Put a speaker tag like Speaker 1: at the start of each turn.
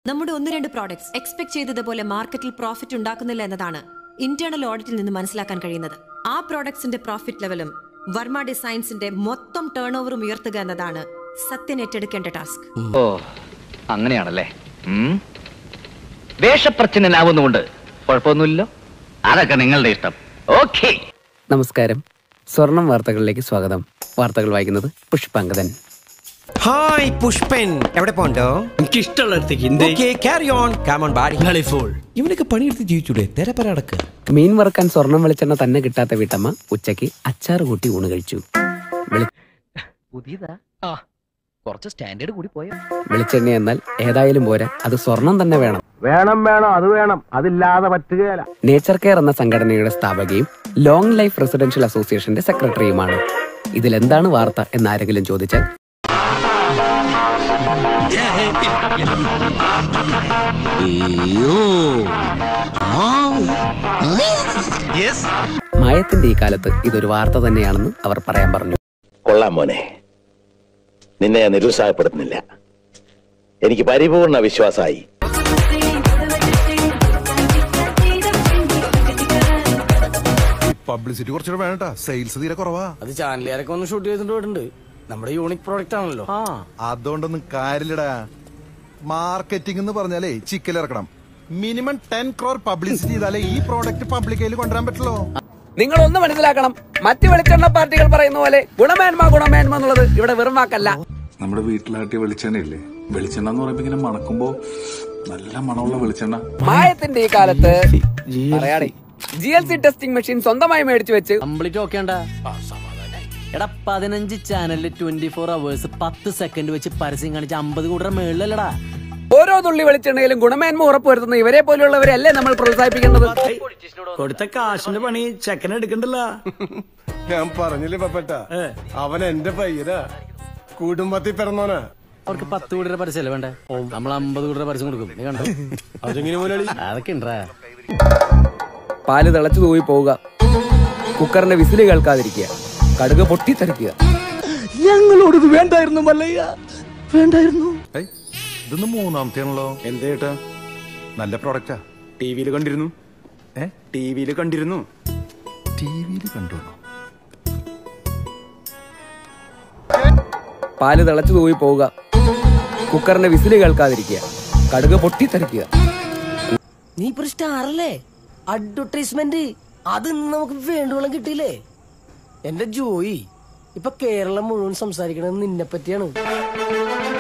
Speaker 1: നമ്മുടെ ഒന്ന് രണ്ട് പ്രോഡക്ട്സ് എക്സ്പെക്ട് ചെയ്തതുപോലെ മാർക്കറ്റിൽ പ്രോഫിറ്റ് ഉണ്ടാക്കുന്നില്ല എന്നതാണ് ഇന്റേണൽ ഓഡിറ്റിൽ നിന്ന് മനസ്സിലാക്കാൻ കഴിയുന്നത് ആ പ്രോഡക്ട്സിന്റെ പ്രോഫിറ്റ് ലെവലും വർമ്മ ഡിസൈൻസിന്റെ മൊത്തം ടേൺ ഓവറും ഉയർത്തുക എന്നതാണ് സത്യൻ ഏറ്റെടുക്കേണ്ട ടാസ്ക്
Speaker 2: ഓ അങ്ങനെയാണല്ലേ ഉം. വേഷപ്രച്ഛന്നനാവുന്നുകൊണ്ട് കുഴപ്പമൊന്നുമില്ലല്ലോ അതൊക്കെ നിങ്ങളുടെ ഇഷ്ടം ഓക്കേ
Speaker 3: നമസ്കാരം സ്വർണം വാർത്തകളിലേക്ക് സ്വാഗതം വാർത്തകൾ വായിക്കുന്നത് പുഷ്പാങ്കദൻ
Speaker 4: ഹായ് പുഷ്പൻ എവിടെ പോണ്ടോ
Speaker 5: എനിക്ക് ഇഷ്ടമുള്ളടത്തേക്ക് India
Speaker 4: okay carry on come on body
Speaker 5: fall
Speaker 4: ഇവനൊക്കെ പണിയെടുത്ത് ജീവിച്ചൂടെ തെരപ്പര അടക്കുക
Speaker 3: മീൻ വറുക്കാൻ സ്വർണം വെളിച്ചെണ്ണ തന്നെ കിട്ടാത്ത വീട്ടമ്മ ഉച്ചയ്ക്ക് അച്ചാറ് കൂട്ടി ഊണ് കഴിച്ചു വെളി-
Speaker 2: പുതിയതാ ആ കുറച്ച് സ്റ്റാൻഡേർഡ് കൂടി പോയോ
Speaker 3: വെളിച്ചെണ്ണ എന്നാൽ ഏതായാലും പോരാ അത് സ്വർണം തന്നെ വേണം
Speaker 6: വേണം വേണം അത് വേണം അതില്ലാതെ പറ്റുകയില്ല
Speaker 3: നേച്ചർ കെയർ എന്ന സംഘടനയുടെ സ്ഥാപകയും ലോങ് ലൈഫ് റെസിഡൻഷ്യൽ അസോസിയേഷന്റെ സെക്രട്ടറിയുമാണ് ഇതിലെന്താണ് വാർത്ത എന്നാരെങ്കിലും ചോദിച്ചാൽ മായത്തിന്റെ ഈ കാലത്ത് ഇതൊരു വാർത്ത തന്നെയാണെന്ന് അവർ പറയാൻ പറഞ്ഞു
Speaker 7: കൊള്ളാം മോനെ നിന്നെ ഞാൻ നിരുത്സാഹപ്പെടുത്തുന്നില്ല എനിക്ക് പരിപൂർണ വിശ്വാസമായി
Speaker 8: പബ്ലിസിറ്റി കുറച്ചുകൂടെ വേണട്ടാ സെയിൽസ് തീരെ കുറവാ
Speaker 5: അത് ചാനലുകാരൊക്കെ ഒന്ന് ഷൂട്ട് ചെയ്തിട്ട് പോയിട്ടുണ്ട് നമ്മുടെ യൂണിക് പ്രോഡക്റ്റ് ആണല്ലോ
Speaker 8: അതുകൊണ്ടൊന്നും കാര്യമില്ലടാ മാർക്കറ്റിംഗ് എന്ന് പറഞ്ഞാലേ ചിക്കൽ ഇറക്കണം മിനിമം ടെൻ ക്രോർ പബ്ലിസിറ്റി ചെയ്താലേ ഈ പ്രോഡക്റ്റ് പബ്ലിക്കയിൽ കൊണ്ടുവരാൻ പറ്റുള്ളൂ
Speaker 3: നിങ്ങൾ ഒന്ന് മനസ്സിലാക്കണം മറ്റ് വെളിച്ചെണ്ണ പാർട്ടികൾ പറയുന്ന പോലെ ഗുണമേന്മ ഗുണമേന്മ എന്നുള്ളത് ഇവിടെ വെറും വാക്കല്ല
Speaker 9: നമ്മുടെ വീട്ടിലാട്ടിയ വെളിച്ചെണ്ണ ഇല്ലേ വെളിച്ചെണ്ണ എന്ന് പറയുമ്പോ ഇങ്ങനെ മണക്കുമ്പോ നല്ല മണമുള്ള വെളിച്ചെണ്ണ
Speaker 3: മായത്തിന്റെ ഈ കാലത്ത് പറയാടേ G L C testing machine സ്വന്തമായി മേടിച്ചു വെച്ച്
Speaker 5: കംപ്ലീറ്റ് ഓക്കേണ്ട എടാ പതിനഞ്ച് ചാനലിൽ ട്വന്റി ഫോർ അവേഴ്സ് പത്ത് സെക്കൻഡ് വെച്ച് പരസ്യം കാണിച്ച് അമ്പത് കൂട്ടർ മേളിലല്ലടാ
Speaker 3: ഓരോ തുള്ളി വെളിച്ചെണ്ണയിലും ഗുണമേന്മ ഉറപ്പുവരുത്തുന്ന ഇവരെ പോലെയുള്ളവരല്ലേ നമ്മൾ പ്രോത്സാഹിപ്പിക്കേണ്ടത്
Speaker 5: കൊടുത്ത കാശിന്റെ പണി ചെക്കൻ എടുക്കണ്ടല്ല
Speaker 10: ഞാൻ പറഞ്ഞില്ലേ പപ്പട്ട അവൻ എന്റെ പയ്യനാ കുടുംബത്തിൽ പിറന്നോനാ
Speaker 5: അവർക്ക് പത്ത് കോടി രൂപ പരസ്യമല്ലേ വേണ്ടേ നമ്മൾ അമ്പത് കോടി രൂപ പരസ്യം കൊടുക്കും നീ കണ്ടോ
Speaker 10: അതെങ്ങനെ മുതലാളി
Speaker 5: അതൊക്കെ ഉണ്ടാ
Speaker 3: പാല് തിളച്ചു തൂവി പോവുക കുക്കറിന്റെ വിസില് കേൾക്കാതിരിക്കുക കടുക് പൊട്ടിത്തെറിക്കുക
Speaker 8: ഏയ്, ഇതൊന്ന് മൂന്നാമത്തെ ആണല്ലോ
Speaker 10: എന്തേട്ടാ
Speaker 8: നല്ല പ്രോഡക്റ്റാ
Speaker 10: ടി വിയിൽ കണ്ടിരുന്നു
Speaker 8: ഏ
Speaker 10: ടി വിയിൽ കണ്ടിരുന്നു
Speaker 8: ടി വിയിൽ കണ്ടു
Speaker 3: പാല് തിളച്ചു തൂവി പോവുക കുക്കറിന്റെ വിസില് കേൾക്കാതിരിക്കുക കടുക് പൊട്ടിത്തെറിക്കുക
Speaker 5: നീ ഇപ്പൊ സ്റ്റാർ അല്ലേ അഡ്വർടൈസ്മെന്റ് അത് ഇന്ന് നമുക്ക് വേണ്ടുവോളം കിട്ടിയില്ലേ എന്റെ ജോയി ഇപ്പൊ കേരളം മുഴുവൻ സംസാരിക്കണത് നിന്നെ പറ്റിയാണ്